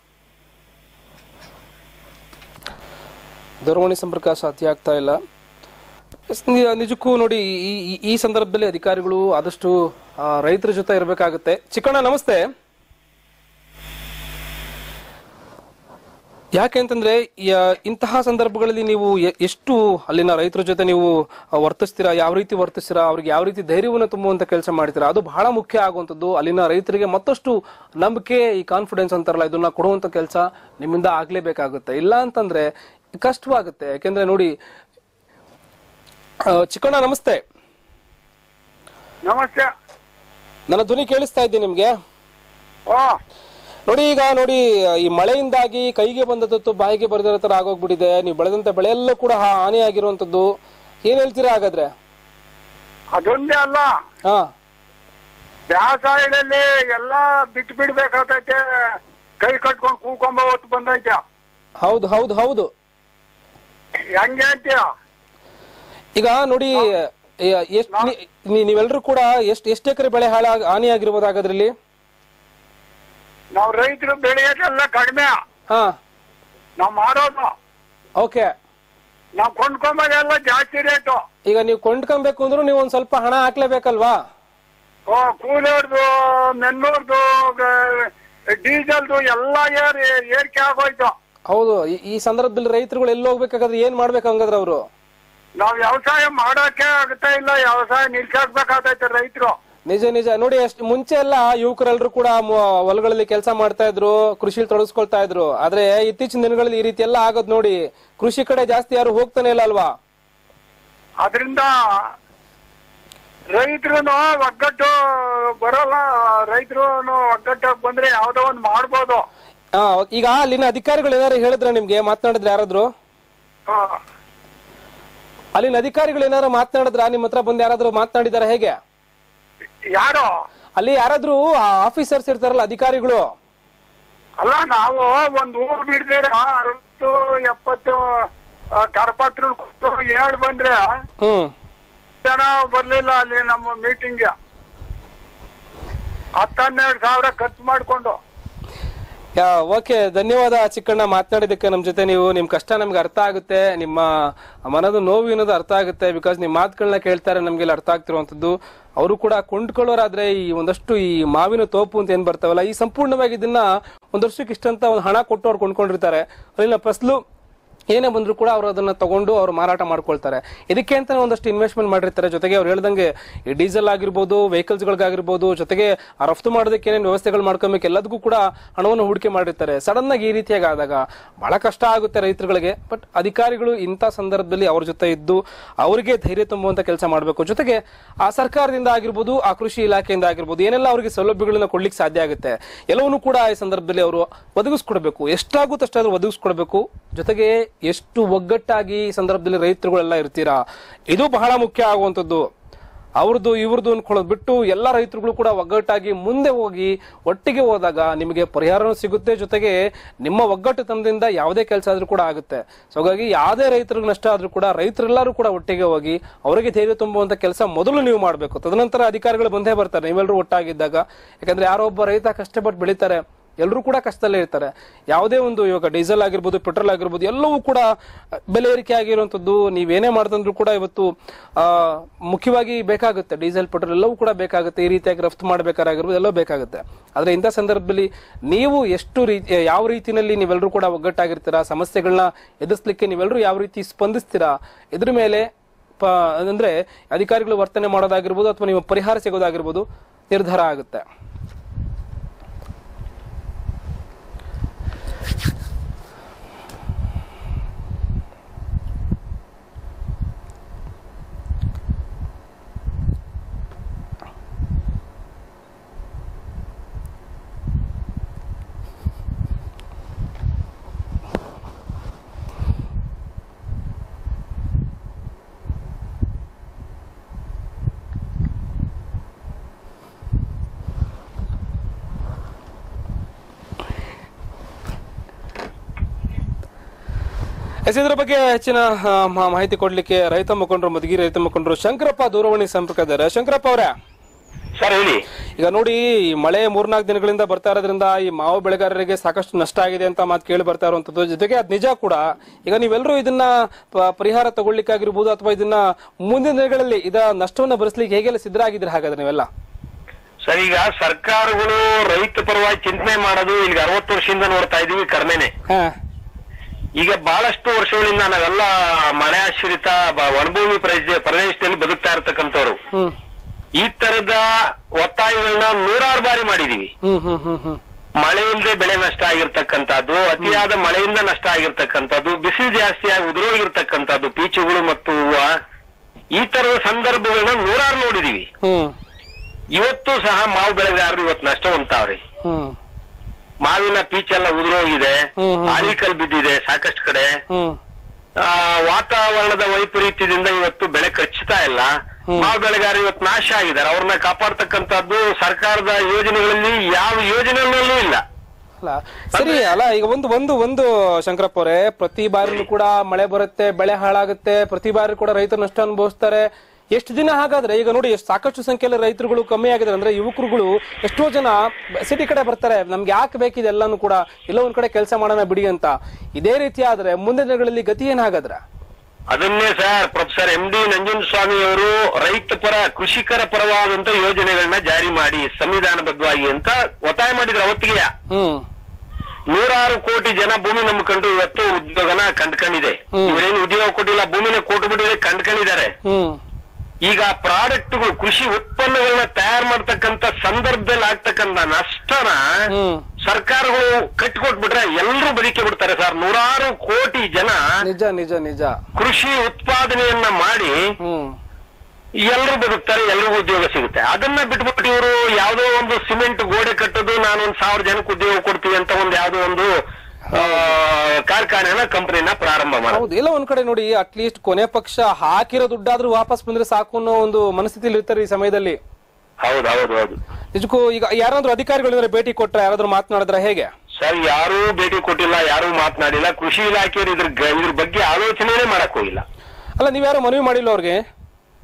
ದೂರವಾಣಿ ಸಂಪರ್ಕ ಸಾಧ್ಯ ಆಗ್ತಾ ಇಲ್ಲ ಎಸ್, ನಿ- ನಿಜಕ್ಕೂ ನೋಡಿ ಈ ಈ- ಈ ಸಂದರ್ಭದಲ್ಲಿ ಅಧಿಕಾರಿಗಳು ಆದಷ್ಟು ಆ, ರೈತರ ಜೊತೆ ಇರಬೇಕಾಗುತ್ತೆ ಚಿಕ್ಕಣ್ಣ ನಮಸ್ತೆ ಯಾಕೆ ಅಂತಂದ್ರೆ ಯ- ಇಂತಹ ಸಂದರ್ಭಗಳಲ್ಲಿ ನೀವು ಎ- ಎಷ್ಟು ಅಲ್ಲಿನ ರೈತರ ಜೊತೆ ನೀವು ಆ, ವರ್ತಿಸ್ತೀರಾ ಯಾವ ರೀತಿ ವರ್ತಿಸ್ತೀರಾ ಅವ್ರಿಗೆ ಯಾವ ರೀತಿ ಧೈರ್ಯವನ್ನು ತುಂಬುವಂತ ಕೆಲಸ ಮಾಡ್ತೀರಾ ಅದು ಬಹಳ ಮುಖ್ಯ ಆಗುವಂತದ್ದು ಅಲ್ಲಿನ ರೈತರಿಗೆ ಮತ್ತಷ್ಟು ನಂಬಿಕೆ ಈ ಕಾನ್ಫಿಡೆನ್ಸ್ ಅಂತಾರಲ್ಲ ಇದನ್ನ ಕೊಡುವಂತ ಕೆಲಸ ನಿಮ್ಮಿಂದ ಆಗ್ಲೇಬೇಕಾಗುತ್ತೆ ಇಲ್ಲ ಅಂತಂದ್ರೆ ಕಷ್ಟವಾಗುತ್ತೆ ಯಾಕೆಂದ್ರೆ ನೋಡಿ ಆ, ಚಿಕ್ಕಣ್ಣ ನಮಸ್ತೆ ನಮಸ್ತೆ ನನ್ನ ಧ್ವನಿ ಕೇಳಿಸ್ತಾ ಇದ್ದೆ ನಿಮ್ಗೆ ಓ ನೋಡಿ ಈಗ ನೋಡಿ ಈ ಮಳೆಯಿಂದಾಗಿ ಕೈಗೆ ಬಂದ ತುತ್ತು ಬಾಯಿಗೆ ಬರೆದಿರೋ ತರ ಆಗೋಗ್ಬಿಟ್ಟಿದೆ ನೀವು ಬೆಳೆದಂತ ಬೆಳೆ ಎಲ್ಲ ಕೂಡ ಹಾ- ಹಾನಿಯಾಗಿರುವಂತದ್ದು ಏನ್ ಹೇಳ್ತೀರಾ ಹಾಗಾದ್ರೆ ಅದೊಂದೇ ಅಲ್ಲ ಹಾ ವ್ಯವಸಾಯದಲ್ಲಿ ಎಲ್ಲ ಬಿಟ್ಟು ಬಿಡ್ಬೇಕಾಗೈತೆ ಕೈ ಕಟ್ಕೊಂಡು ಕೂಕೊಂಬ ಹೊತ್ತು ಬಂದೈತೆ ಹೌದು ಹೌದು ಹೌದು ಹೆಂಗೆ ಅಂತೀಯ ಈಗ ನೋಡಿ ಎ- ಎಷ್ಟ್ ನೀ- ನೀ- ನೀವೆಲ್ರೂ ಕೂಡ ಎಷ್ಟ್ ಎಷ್ಟ್ ಎಕರೆ ಬೆಳೆ ಹಾಳ ಹಾನಿಯಾಗಿರ್ಬೋದು ಹಾಗಾದ್ರಲ್ಲಿ ನಾವು ರೈತರು ಬೆಳೆಯೋದೆಲ್ಲ ಕಡಿಮೆ ಹಾ ನಾವು ಮಾಡೋದು ಓಕೆ ನಾವು ಕೊಂಡ್ಕೊಂಬೋದೆಲ್ಲ ಜಾಸ್ತಿ ರೇಟು ಈಗ ನೀವು ಕೊಂಡ್ಕೊಬೇಕು ಅಂದ್ರೂ ನೀವು ಒಂದ್ ಸ್ವಲ್ಪ ಹಣ ಹಾಕ್ಲೇಬೇಕಲ್ವಾ ಓ ಕೂಲರ್ದು ನೆನ್ನೂರ್ದು ಡೀಸೆಲ್ದು ಎಲ್ಲ ಏರ್ ಏರಿಕೆ ಆಗೋಯ್ತು ಹೌದು ಈ- ಈ ಸಂದರ್ಭದಲ್ಲಿ ರೈತರುಗಳು ಎಲ್ಲಿ ಹೋಗ್ಬೇಕಾದ್ರೆ ಏನ್ ಮಾಡ್ಬೇಕು ಹಂಗಾದ್ರೆ ಅವರು ನಾವು ವ್ಯವಸಾಯ ಮಾಡೋಕೆ ಆಗ್ತಾ ಇಲ್ಲ ವ್ಯವಸಾಯ ನಿಲ್ಸಾಕ್ಬೇಕಾಗೈತೆ ರೈತರು ನಿಜ ನಿಜ ನೋಡಿ ಅಷ್ಟು ಮುಂಚೆ ಎಲ್ಲ ಯುವಕರೆಲ್ಲರೂ ಕೂಡ ಮ- ಹೊಲಗಳಲ್ಲಿ ಕೆಲಸ ಮಾಡ್ತಾ ಇದ್ರು ಕೃಷಿಲಿ ತೊಡಗಿಸ್ಕೊಳ್ತಾ ಇದ್ರು ಆದ್ರೆ ಇತ್ತೀಚಿನ ದಿನಗಳಲ್ಲಿ ಈ ರೀತಿ ಎಲ್ಲ ಆಗೋದ್ ನೋಡಿ ಕೃಷಿ ಕಡೆ ಜಾಸ್ತಿ ಯಾರು ಹೋಗ್ತಾನೆ ಇಲ್ಲ ಅಲ್ವಾ ಅದರಿಂದ ರೈತರು ಒಗ್ಗಟ್ಟು ಬರಲ್ಲ ರೈತರು ಒಗ್ಗಟ್ಟಾಗಿ ಬಂದ್ರೆ ಯಾವ್ದೋ ಒಂದ್ ಮಾಡ್ಬೋದು ಆ, ಈಗ ಅಲ್ಲಿನ ಅಧಿಕಾರಿಗಳು ಏನಾರು ಹೇಳಿದ್ರ ನಿಮ್ಗೆ ಮಾತನಾಡಿದ್ರೆ ಯಾರಾದ್ರು ಆ, ಅಲ್ಲಿನ ಅಧಿಕಾರಿಗಳು ಏನಾರು ಮಾತನಾಡಿದ್ರ ನಿಮ್ಮ ಹತ್ರ ಬಂದು ಯಾರಾದ್ರೂ ಮಾತನಾಡಿದಾರ ಹೇಗೆ ಯಾರು ಅಲ್ಲಿ ಯಾರಾದ್ರೂ ಆಫೀಸರ್ಸ್ ಇರ್ತಾರಲ್ಲ ಅಧಿಕಾರಿಗಳು ಅಲ್ಲ ನಾವು ಒಂದ್ ಊರ್ ಬಿಡ್ತೀರ ಅರವತ್ತು ಎಪ್ಪತ್ತು ಕರಪತ್ರ ಹೇಳ್ ಬಂದ್ರೆ ಹ್ಮ್ ಜನ ಬರ್ಲಿಲ್ಲ ಅಲ್ಲಿ ನಮ್ಮ ಮೀಟಿಂಗ್ಗೆ ಹತ್ತನ್ನೆರಡು ಸಾವಿರ ಖರ್ಚು ಮಾಡ್ಕೊಂಡು ಯಾ ಓಕೆ ಧನ್ಯವಾದ ಚಿಕ್ಕಣ್ಣ ಮಾತನಾಡಿದ್ದಕ್ಕೆ ನಮ್ಮ ಜೊತೆ ನೀವು ನಿಮ್ ಕಷ್ಟ ನಮ್ಗೆ ಅರ್ಥ ಆಗುತ್ತೆ ನಿಮ್ಮ ಮನದ ನೋವು ಅನ್ನೋದು ಅರ್ಥ ಆಗುತ್ತೆ ಬಿಕಾಸ್ ನಿಮ್ ಮಾತುಗಳನ್ನ ಕೇಳ್ತಾರೆ ನಮ್ಗೆ ಇಲ್ಲಿ ಅರ್ಥ ಆಗ್ತಿರುವಂತದ್ದು ಅವರು ಕೂಡ ಕೊಂಡ್ಕೊಳ್ಳೋರಾದ್ರೆ ಈ ಒಂದಷ್ಟು ಈ ಮಾವಿನ ತೋಪು ಅಂತ ಏನ್ ಬರ್ತಾವಲ್ಲ ಈ ಸಂಪೂರ್ಣವಾಗಿ ಇದನ್ನ ಒಂದ್ ವರ್ಷಕ್ಕೆ ಇಷ್ಟಂತ ಒಂದು ಹಣ ಕೊಟ್ಟು ಅವ್ರು ಕೊಂಡ್ಕೊಂಡಿರ್ತಾರೆ ಅಲ್ಲಿನ ಫಸಲು ಏನೇ ಬಂದ್ರು ಕೂಡ ಅವರು ಅದನ್ನ ತಗೊಂಡು ಅವ್ರು ಮಾರಾಟ ಮಾಡ್ಕೊಳ್ತಾರೆ ಇದಕ್ಕೆ ಅಂತ ಒಂದಷ್ಟು ಇನ್ವೆಸ್ಟ್ಮೆಂಟ್ ಮಾಡಿರ್ತಾರೆ ಜೊತೆಗೆ ಅವ್ರು ಹೇಳ್ದಂಗೆ ಈ ಡೀಸೆಲ್ ಆಗಿರ್ಬೋದು ವೆಹಿಕಲ್ಸ್ ಗಳಿಗಾಗಿರ್ಬೋದು ಜೊತೆಗೆ ಆ ರಫ್ತು ಮಾಡೋದಕ್ಕೆ ಏನೇನು ವ್ಯವಸ್ಥೆಗಳು ಮಾಡ್ಕೊಬೇಕು ಎಲ್ಲದಕ್ಕೂ ಕೂಡ ಹಣವನ್ನು ಹೂಡಿಕೆ ಮಾಡಿರ್ತಾರೆ ಸಡನ್ ಆಗಿ ಈ ರೀತಿಯಾಗಿ ಆದಾಗ ಬಹಳ ಕಷ್ಟ ಆಗುತ್ತೆ ರೈತರುಗಳಿಗೆ ಬಟ್ ಅಧಿಕಾರಿಗಳು ಇಂಥ ಸಂದರ್ಭದಲ್ಲಿ ಅವ್ರ ಜೊತೆ ಇದ್ದು ಅವರಿಗೆ ಧೈರ್ಯ ತುಂಬುವಂತ ಕೆಲಸ ಮಾಡಬೇಕು ಜೊತೆಗೆ ಆ ಸರ್ಕಾರದಿಂದ ಆಗಿರ್ಬೋದು ಆ ಕೃಷಿ ಇಲಾಖೆಯಿಂದ ಆಗಿರ್ಬೋದು ಏನೆಲ್ಲ ಅವರಿಗೆ ಸೌಲಭ್ಯಗಳನ್ನ ಕೊಡ್ಲಿಕ್ಕೆ ಸಾಧ್ಯ ಆಗುತ್ತೆ ಎಲ್ಲವನ್ನೂ ಕೂಡ ಈ ಸಂದರ್ಭದಲ್ಲಿ ಅವರು ಒದಗಿಸ್ಕೊಡ್ಬೇಕು ಎಷ್ಟಾಗುತ್ತೋ ಅಷ್ಟಾದ್ರೂ ಒದಗಿಸ್ಕೊಡ್ಬೇಕು ಜೊತೆಗೆ ಎಷ್ಟು ಒಗ್ಗಟ್ಟಾಗಿ ಈ ಸಂದರ್ಭದಲ್ಲಿ ರೈತರುಗಳೆಲ್ಲ ಇರ್ತೀರಾ ಇದು ಬಹಳ ಮುಖ್ಯ ಆಗುವಂಥದ್ದು ಅವ್ರದ್ದು ಇವ್ರದ್ದು ಅನ್ಕೊಳ್ಳೋದು ಬಿಟ್ಟು ಎಲ್ಲ ರೈತರುಗಳು ಕೂಡ ಒಗ್ಗಟ್ಟಾಗಿ ಮುಂದೆ ಹೋಗಿ ಒಟ್ಟಿಗೆ ಹೋದಾಗ ನಿಮಗೆ ಪರಿಹಾರನೂ ಸಿಗುತ್ತೆ ಜೊತೆಗೆ ನಿಮ್ಮ ಒಗ್ಗಟ್ಟುತನದಿಂದ ಯಾವುದೇ ಕೆಲಸ ಆದ್ರೂ ಕೂಡ ಆಗುತ್ತೆ ಸೊ ಹಾಗಾಗಿ ಯಾವುದೇ ರೈತರಿಗೆ ನಷ್ಟ ಆದ್ರೂ ಕೂಡ ರೈತರೆಲ್ಲರೂ ಕೂಡ ಒಟ್ಟಿಗೆ ಹೋಗಿ ಅವರಿಗೆ ಧೈರ್ಯ ತುಂಬುವಂತ ಕೆಲಸ ಮೊದಲು ನೀವು ಮಾಡಬೇಕು ತದನಂತರ ಅಧಿಕಾರಿಗಳು ಬಂದೇ ಬರ್ತಾರೆ ನೀವೆಲ್ಲರೂ ಒಟ್ಟಾಗಿದ್ದಾಗ ಯಾಕಂದ್ರೆ ಯಾರೋ ಒಬ್ಬ ರೈತ ಕಷ್ಟಪಟ್ಟು ಬೆಳೀತಾರೆ ಎಲ್ಲರೂ ಕೂಡ ಕಷ್ಟದಲ್ಲೇ ಇರ್ತಾರೆ ಯಾವುದೇ ಒಂದು ಇವಾಗ ಡೀಸೆಲ್ ಆಗಿರ್ಬೋದು ಪೆಟ್ರೋಲ್ ಆಗಿರ್ಬೋದು ಎಲ್ಲವೂ ಕೂಡ ಬೆಲೆ ಏರಿಕೆ ಆಗಿರುವಂತದ್ದು ನೀವೇನೇ ಮಾಡ್ತಂದ್ರೂ ಕೂಡ ಇವತ್ತು ಆ ಮುಖ್ಯವಾಗಿ ಬೇಕಾಗುತ್ತೆ ಡೀಸೆಲ್ ಪೆಟ್ರೋಲ್ ಎಲ್ಲವೂ ಕೂಡ ಬೇಕಾಗುತ್ತೆ ಈ ರೀತಿಯಾಗಿ ರಫ್ತು ಮಾಡ್ಬೇಕಾಗಿರ್ಬೋದು ಎಲ್ಲವೂ ಬೇಕಾಗುತ್ತೆ ಆದ್ರೆ ಇಂಥ ಸಂದರ್ಭದಲ್ಲಿ ನೀವು ಎಷ್ಟು ರೀತಿ ಯಾವ ರೀತಿಯಲ್ಲಿ ನೀವೆಲ್ಲರೂ ಕೂಡ ಒಗ್ಗಟ್ಟಾಗಿರ್ತೀರಾ ಸಮಸ್ಯೆಗಳನ್ನ ಎದುರಿಸ್ಲಿಕ್ಕೆ ನೀವೆಲ್ಲರೂ ಯಾವ ರೀತಿ ಸ್ಪಂದಿಸ್ತೀರಾ ಇದ್ರ ಮೇಲೆ ಪ ಅಂದ್ರೆ ಅಧಿಕಾರಿಗಳು ವರ್ತನೆ ಮಾಡೋದಾಗಿರ್ಬೋದು ಅಥವಾ ನಿಮ್ಮ ಪರಿಹಾರ ಸಿಗೋದಾಗಿರ್ಬೋದು ನಿರ್ಧಾರ ಆಗುತ್ತೆ ಎಸ್ ಇದ್ರ ಬಗ್ಗೆ ಹೆಚ್ಚಿನ ಆ, ಮಾ- ಮಾಹಿತಿ ಕೊಡ್ಲಿಕ್ಕೆ ರೈತ ಮುಖಂಡರು ಮಧುಗಿರಿ ರೈತ ಮುಖಂಡರು ಶಂಕರಪ್ಪ ದೂರವಾಣಿ ಸಂಪರ್ಕ ಇದ್ದಾರೆ ಶಂಕರಪ್ಪ ಅವರೇ ಸರ್ ಹೇಳಿ ಈಗ ನೋಡಿ ಈ ಮಳೆ ಮೂರ್ನಾಲ್ಕು ದಿನಗಳಿಂದ ಬರ್ತಾ ಇರೋದ್ರಿಂದ ಈ ಮಾವು ಬೆಳೆಗಾರರಿಗೆ ಸಾಕಷ್ಟು ನಷ್ಟ ಆಗಿದೆ ಅಂತ ಮಾತು ಕೇಳಿ ಬರ್ತಾ ಇರುವಂತದ್ದು ಜೊತೆಗೆ ಅದ್ ನಿಜ ಕೂಡ ಈಗ ನೀವೆಲ್ಲರೂ ಇದನ್ನ ಪ- ಪರಿಹಾರ ತಗೊಳ್ಲಿಕ್ಕಾಗಿರ್ಬೋದು ಅಥವಾ ಇದನ್ನ ಮುಂದಿನ ದಿನಗಳಲ್ಲಿ ಇದ ನಷ್ಟವನ್ನ ಭರಿಸ್ಲಿಕ್ಕೆ ಹೇಗೆಲ್ಲ ಸಿದ್ಧರಾಗಿದ್ದೀರಿ ಹಾಗಾದ್ರೆ ನೀವೆಲ್ಲ ಸರ್ ಈಗ ಸರ್ಕಾರಗಳು ರೈತ ಪರವಾಗಿ ಚಿಂತನೆ ಮಾಡೋದು ಈಗ ಅರವತ್ತು ವರ್ಷದಿಂದ ನೋಡ್ತಾ ಇದೀವಿ ಕಡಿಮೆನೆ ಹಾ ಈಗ ಬಹಳಷ್ಟು ವರ್ಷಗಳಿಂದ ನಾವೆಲ್ಲ ಮಳೆ ಆಶ್ರಿತ ಬ- ವನಭೂಮಿ ಪ್ರದೇಶ ಪ್ರದೇಶದಲ್ಲಿ ಬದುಕ್ತಾ ಇರ್ತಕ್ಕಂಥವ್ರು ಹ್ಮ್ ಈ ತರದ ಒತ್ತಾಯಗಳನ್ನ ನೂರಾರು ಬಾರಿ ಮಾಡಿದೀವಿ ಹ್ಮ್ ಹ್ಮ್ ಹ್ಮ್ ಹ್ಮ್ ಮಳೆ ಇಲ್ಲದೆ ಬೆಳೆ ನಷ್ಟ ಆಗಿರ್ತಕ್ಕಂಥದ್ದು ಅತಿಯಾದ ಮಳೆಯಿಂದ ನಷ್ಟ ಆಗಿರ್ತಕ್ಕಂಥದ್ದು ಬಿಸಿಲು ಜಾಸ್ತಿಯಾಗಿ ಉದುರೋಗಿರ್ತಕ್ಕಂಥದ್ದು ಪೀಚುಗಳು ಮತ್ತು ಹೂವ ಈ ತರದ ಸಂದರ್ಭಗಳನ್ನ ನೂರಾರು ನೋಡಿದೀವಿ ಹ್ಮ್ ಇವತ್ತು ಸಹ ಮಾವು ಬೆಳೆಗಾರರು ಇವತ್ತು ನಷ್ಟ ಹೊಂತಾವ್ರಿ ಹ್ಮ್ ಮಾವಿನ ಪೀಚೆಲ್ಲ ಉದುರೋಗಿದೆ ಹ್ಮ್, ಹ್ಮ್. ಆಲಿಕಲ್ ಬಿದ್ದಿದೆ ಸಾಕಷ್ಟು ಕಡೆ ಹ್ಮ್ ಆ, ವಾತಾವರಣದ ವೈಪರೀತ್ಯದಿಂದ ಇವತ್ತು ಬೆಳೆ ಕಚ್ಚುತ್ತಾ ಇಲ್ಲ ಮಾವು ಬೆಳೆಗಾರರು ಇವತ್ತು ನಾಶ ಆಗಿದ್ದಾರೆ ಅವ್ರನ್ನ ಕಾಪಾಡ್ತಕ್ಕಂಥದ್ದು ಸರ್ಕಾರದ ಯೋಜನೆಗಳಲ್ಲಿ ಯಾವ ಯೋಜನೆಯಲ್ಲೂ ಇಲ್ಲ ಅಲ್ಲ ಸರಿ ಅಲ್ಲ ಈಗ ಒಂದು ಒಂದು ಒಂದು ಶಂಕರಪ್ಪ ಅವರೇ ಪ್ರತಿ ಬಾರಿನೂ ಕೂಡ ಮಳೆ ಬರುತ್ತೆ ಬೆಳೆ ಹಾಳಾಗುತ್ತೆ ಪ್ರತಿ ಬಾರಿ ಕೂಡ ರೈತರು ನಷ್ಟ ಅನುಭವಿಸ್ತಾರೆ ಎಷ್ಟು ದಿನ ಹಾಗಾದ್ರೆ ಈಗ ನೋಡಿ ಎಷ್ಟು ಸಾಕಷ್ಟು ಸಂಖ್ಯೆಯಲ್ಲಿ ರೈತರುಗಳು ಕಮ್ಮಿ ಆಗಿದ್ದಾರೆ ಅಂದ್ರೆ ಯುವಕರುಗಳು ಎಷ್ಟೋ ಜನ ಸಿಟಿ ಕಡೆ ಬರ್ತಾರೆ ನಮ್ಗೆ ಯಾಕೆ ಬೇಕಿದೆ ಎಲ್ಲಾನು ಕೂಡ ಎಲ್ಲ ಒಂದ್ ಕಡೆ ಕೆಲಸ ಮಾಡೋಣ ಬಿಡಿ ಅಂತ ಇದೇ ರೀತಿ ಆದ್ರೆ ಮುಂದಿನ ದಿನಗಳಲ್ಲಿ ಗತಿ ಏನಾಗಾದ್ರೆ ಅದನ್ನೇ sir professor M D Nanjan Swami ಅವರು ರೈತ ಪರ ಕೃಷಿಕರ ಪರವಾದಂತ ಯೋಜನೆಗಳನ್ನ ಜಾರಿ ಮಾಡಿ ಸಂವಿಧಾನಬದ್ಧವಾಗಿ ಅಂತ ಒತ್ತಾಯ ಮಾಡಿದ್ರು ಅವತ್ತಿಗೆ ಹ್ಮ್ ನೂರಾರು ಕೋಟಿ ಜನ ಭೂಮಿ ನಂಬಿಕೊಂಡು ಇವತ್ತು ಉದ್ಯೋಗನ ಕಂಡ್ಕೊಂಡಿದೆ ಇವರೇನು ಉದ್ಯೋಗ ಕೊಟ್ಟಿಲ್ಲ ಭೂಮಿನ ಕೊಟ್ಟು ಬಿಟ್ಟಿದೆ ಕಂಡ್ಕೊಂಡಿದ್ದಾರೆ ಹ್ಮ್ ಈಗ ಪ್ರಾಡಕ್ಟ್ಗಳು ಕೃಷಿ ಉತ್ಪನ್ನಗಳನ್ನ ತಯಾರು ಮಾಡ್ತಕ್ಕಂತ ಸಂದರ್ಭದಲ್ಲಿ ಆಗ್ತಕ್ಕಂತ ನಷ್ಟನ ಹ್ಮ್ ಸರ್ಕಾರಗಳು ಕಟ್ಟಿಕೊಟ್ಬಿಟ್ರೆ ಎಲ್ಲರೂ ಬದುಕಿ ಬಿಡ್ತಾರೆ ಸರ್ ನೂರಾರು ಕೋಟಿ ಜನ ನಿಜ ನಿಜ ನಿಜ ಕೃಷಿ ಉತ್ಪಾದನೆಯನ್ನ ಮಾಡಿ ಹ್ಮ್ ಎಲ್ಲರೂ ಬದುಕ್ತಾರೆ ಎಲ್ರಿಗೂ ಉದ್ಯೋಗ ಸಿಗುತ್ತೆ ಅದನ್ನ ಬಿಟ್ಬಿಟ್ಟು ಇವರು ಯಾವ್ದೋ ಒಂದು ಸಿಮೆಂಟ್ ಗೋಡೆ ಕಟ್ಟೋದು ನಾನು ಒಂದ್ ಸಾವಿರ ಜನಕ್ಕೆ ಉದ್ಯೋಗ ಕೊಡ್ತೀವಿ ಅಂತ ಒಂದು ಯಾವ್ದೋ ಒಂದು ಆ, ಕಾರ್ಖಾನೆನ ಕಂಪನಿನ ಪ್ರಾರಂಭ ಮಾಡೋದು ಹೌದು ಎಲ್ಲ ಒಂದ್ ಕಡೆ ನೋಡಿ ಅಟ್ಲೀಸ್ಟ್ ಕೊನೆ ಪಕ್ಷ ಹಾಕಿರೋ ದುಡ್ಡಾದ್ರೂ ವಾಪಸ್ ಬಂದ್ರೆ ಸಾಕು ಅನ್ನೋ ಒಂದು ಮನಸ್ಥಿತಿಲಿ ಇರ್ತಾರೆ ಈ ಸಮಯದಲ್ಲಿ ಹೌದು ಹೌದು ಹೌದು ನಿಜಕ್ಕೂ ಈಗ ಯಾರಾದ್ರೂ ಅಧಿಕಾರಿಗಳಿದ್ರೆ ಭೇಟಿ ಕೊಟ್ರ ಯಾರಾದ್ರೂ ಮಾತನಾಡಿದ್ರ ಹೇಗೆ ಸರ್ ಯಾರೂ ಭೇಟಿ ಕೊಟ್ಟಿಲ್ಲ ಯಾರೂ ಮಾತನಾಡಿಲ್ಲ ಕೃಷಿ ಇಲಾಖೆಯವರು ಇದ್ರ ಗ- ಇದ್ರ ಬಗ್ಗೆ ಆಲೋಚನೆನೇ ಮಾಡಕ್ ಹೋಗಿಲ್ಲ ಅಲ್ಲ ನೀವ್ಯಾರು ಮನವಿ ಮಾಡಿಲ್ಲ ಅವ್ರಿಗೆ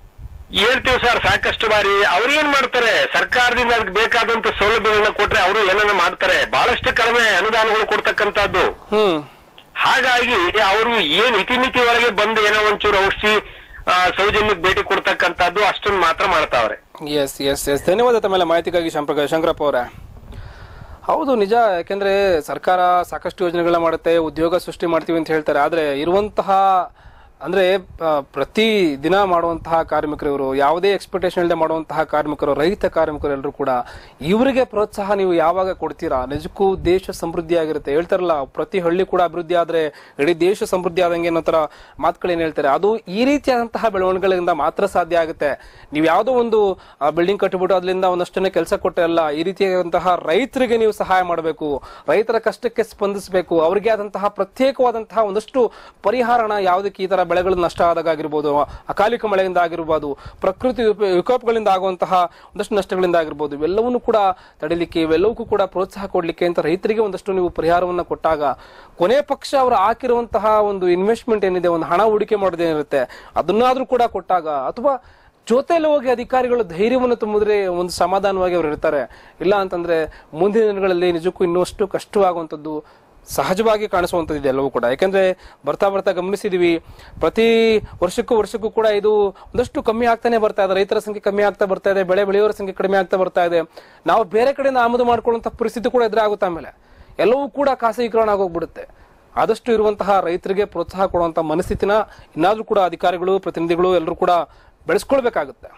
ಹೇಳ್ತೀವಿ ಸರ್ ಸಾಕಷ್ಟು ಬಾರಿ ಅವ್ರು ಏನ್ ಮಾಡ್ತಾರೆ ಸರ್ಕಾರದಿಂದ ಅದಕ್ಕೆ ಬೇಕಾದಂತ ಸೌಲಭ್ಯಗಳನ್ನ ಕೊಟ್ರೆ ಅವರು ಏನನ್ನ ಮಾಡ್ತಾರೆ ಬಹಳಷ್ಟು ಕಡಿಮೆ ಅನುದಾನಗಳು ಕೊಡ್ತಕ್ಕಂತದ್ದು ಹ್ಮ್ ಹಾಗಾಗಿ ಅವರು ಏನ್ ಇತಿಮಿತಿ ಒಳಗೆ ಬಂದು ಏನೋ ಒಂಚೂರು ಔಷಧಿ ಆ, ಸೌಜನ್ಯಕ್ಕೆ ಭೇಟಿ ಕೊಡ್ತಕ್ಕಂತದ್ದು ಅಷ್ಟನ್ನ ಮಾತ್ರ ಮಾಡ್ತಾವ್ರೆ ಎಸ್ ಎಸ್ ಎಸ್ ಧನ್ಯವಾದ ತಮ್ಮೆಲ್ಲ ಮಾಹಿತಿಗಾಗಿ ಶಂಪ್ರಕ ಶಂಕರಪ್ಪ ಅವರೇ ಹೌದು ನಿಜ ಯಾಕೆಂದ್ರೆ ಸರ್ಕಾರ ಸಾಕಷ್ಟು ಯೋಜನೆಗಳನ್ನ ಮಾಡುತ್ತೆ ಉದ್ಯೋಗ ಸೃಷ್ಟಿ ಮಾಡ್ತೀವಿ ಅಂತ ಹೇಳ್ತಾರೆ ಆದ್ರೆ ಇರುವಂತಹ ಅಂದ್ರೆ ಆ, ಪ್ರತಿ ದಿನ ಮಾಡುವಂತಹ ಕಾರ್ಮಿಕರು ಇವರು ಯಾವುದೇ ಎಕ್ಸ್ಪೆಕ್ಟೇಷನ್ ಇಲ್ಲದೆ ಮಾಡುವಂತಹ ಕಾರ್ಮಿಕರು ರೈತ ಕಾರ್ಮಿಕರು ಎಲ್ಲರೂ ಕೂಡ ಇವರಿಗೆ ಪ್ರೋತ್ಸಾಹ ನೀವು ಯಾವಾಗ ಕೊಡ್ತೀರಾ ನಿಜಕ್ಕೂ ದೇಶ ಸಮೃದ್ಧಿ ಆಗಿರುತ್ತೆ ಹೇಳ್ತಾರಲ್ಲ ಪ್ರತಿ ಹಳ್ಳಿ ಕೂಡ ಅಭಿವೃದ್ಧಿ ಆದ್ರೆ ಇಡೀ ದೇಶ ಸಮೃದ್ಧಿ ಆದಂಗೆ ಅನ್ನೋ ತರ ಮಾತುಗಳೇನು ಹೇಳ್ತಾರೆ ಅದು ಈ ರೀತಿಯಾದಂತಹ ಬೆಳವಣಿಗೆಗಳಿಂದ ಮಾತ್ರ ಸಾಧ್ಯ ಆಗುತ್ತೆ ನೀವು ಯಾವುದೋ ಒಂದು ಬಿಲ್ಡಿಂಗ್ ಕಟ್ಟಿಬಿಟ್ಟು ಅದರಿಂದ ಒಂದಷ್ಟನ್ನೇ ಕೆಲಸ ಕೊಟ್ಟೆ ಅಲ್ಲ ಈ ರೀತಿಯಾದಂತಹ ರೈತರಿಗೆ ನೀವು ಸಹಾಯ ಮಾಡಬೇಕು ರೈತರ ಕಷ್ಟಕ್ಕೆ ಸ್ಪಂದಿಸಬೇಕು ಅವರಿಗೆ ಆದಂತಹ ಪ್ರತ್ಯೇಕವಾದಂತಹ ಒಂದಷ್ಟು ಪರಿಹಾರನ ಯಾವುದಕ್ಕೆ ಈ ತರ ಬೆಳೆಗಳು ನಷ್ಟ ಆದಾಗ ಆಗಿರ್ಬೋದು ಅಕಾಲಿಕ ಮಳೆಯಿಂದ ಆಗಿರ್ಬೋದು ಪ್ರಕೃತಿ ವಿಪ- ವಿಕೋಪಗಳಿಂದ ಆಗುವಂತಹ ಒಂದಷ್ಟು ನಷ್ಟಗಳಿಂದ ಆಗಿರ್ಬೋದು ಇವೆಲ್ಲವನ್ನೂ ಕೂಡ ತಡಿಲಿಕ್ಕೆ ಇವೆಲ್ಲವಕ್ಕೂ ಕೂಡ ಪ್ರೋತ್ಸಾಹ ಕೊಡ್ಲಿಕ್ಕೆ ಅಂತ ರೈತರಿಗೆ ಒಂದಷ್ಟು ನೀವು ಪರಿಹಾರವನ್ನ ಕೊಟ್ಟಾಗ ಕೊನೆ ಪಕ್ಷ ಅವರು ಹಾಕಿರುವಂತಹ ಒಂದು ಇನ್ವೆಸ್ಟ್ಮೆಂಟ್ ಏನಿದೆ ಒಂದು ಹಣ ಹೂಡಿಕೆ ಮಾಡೋದೇನಿರುತ್ತೆ ಅದನ್ನಾದ್ರೂ ಕೂಡ ಕೊಟ್ಟಾಗ ಅಥವಾ ಜೊತೆಲಿ ಹೋಗಿ ಅಧಿಕಾರಿಗಳು ಧೈರ್ಯವನ್ನು ತುಂಬಿದ್ರೆ ಒಂದು ಸಮಾಧಾನವಾಗಿ ಅವರು ಇರ್ತಾರೆ ಇಲ್ಲ ಅಂತಂದ್ರೆ ಮುಂದಿನ ದಿನಗಳಲ್ಲಿ ನಿಜಕ್ಕೂ ಇನ್ನಷ್ಟು ಕಷ್ಟವಾಗುವಂಥದ್ದು ಸಹಜವಾಗಿ ಕಾಣಿಸುವಂಥದ್ದು ಎಲ್ಲವೂ ಕೂಡ ಯಾಕಂದ್ರೆ ಬರ್ತಾ ಬರ್ತಾ ಗಮನಿಸಿದೀವಿ ಪ್ರತಿ ವರ್ಷಕ್ಕೂ ವರ್ಷಕ್ಕೂ ಕೂಡ ಇದು ಒಂದಷ್ಟು ಕಮ್ಮಿ ಆಗ್ತಾನೆ ಬರ್ತಾ ಇದೆ ರೈತರ ಸಂಖ್ಯೆ ಕಮ್ಮಿ ಆಗ್ತಾ ಬರ್ತಾ ಇದೆ ಬೆಳೆ ಬೆಳೆಯೋರ ಸಂಖ್ಯೆ ಕಡಿಮೆ ಆಗ್ತಾ ಬರ್ತಾ ಇದೆ ನಾವು ಬೇರೆ ಕಡೆಯಿಂದ ಆಮದು ಮಾಡ್ಕೊಳ್ಳುವಂತ ಪರಿಸ್ಥಿತಿ ಕೂಡ ಎದುರಾಗುತ್ತೆ ಆಮೇಲೆ ಎಲ್ಲವೂ ಕೂಡ ಖಾಸಗೀಕರಣ ಆಗೋಗ್ಬಿಡುತ್ತೆ ಆದಷ್ಟು ಇರುವಂತಹ ರೈತರಿಗೆ ಪ್ರೋತ್ಸಾಹ ಕೊಡುವಂತ ಮನಸ್ಥಿತಿನ ಇನ್ನಾದ್ರೂ ಕೂಡ ಅಧಿಕಾರಿಗಳು ಪ್ರತಿನಿಧಿಗಳು ಎಲ್ಲರೂ ಕೂಡ ಬೆಳೆಸ್ಕೊಳ್ಬೇಕಾಗುತ್ತೆ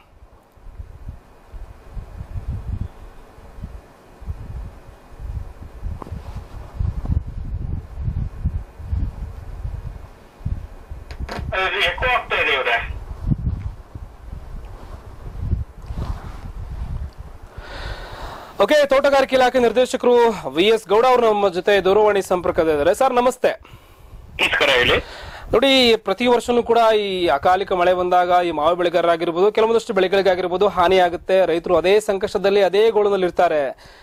ಎಕೋ ಆಗ್ತಾ ಇದೆ ಇವ್ರೆ ಓಕೆ ತೋಟಗಾರಿಕೆ ಇಲಾಖೆ ನಿರ್ದೇಶಕರು ವಿ ಎಸ್ ಗೌಡ ಅವರು ನಮ್ಮ ಜೊತೆ ದೂರವಾಣಿ ಸಂಪರ್ಕದಲ್ಲಿದ್ದಾರೆ ಸರ್ ನಮಸ್ತೆ ನಮಸ್ಕಾರ ಹೇಳಿ ನೋಡಿ ಪ್ರತಿ ವರ್ಷನೂ ಕೂಡ ಈ ಅಕಾಲಿಕ ಮಳೆ ಬಂದಾಗ ಈ ಮಾವು ಬೆಳೆಗಾರರಾಗಿರ್ಬೋದು ಕೆಲವೊಂದಷ್ಟು ಬೆಳೆಗಳಿಗಾಗಿರ್ಬೋದು ಹಾನಿ ಆಗುತ್ತೆ ರೈತರು ಅದೇ ಸಂಕಷ್ಟದಲ್ಲಿ ಅದೇ ಗೋಳದಲ್ಲಿ ಇರ್ತಾರೆ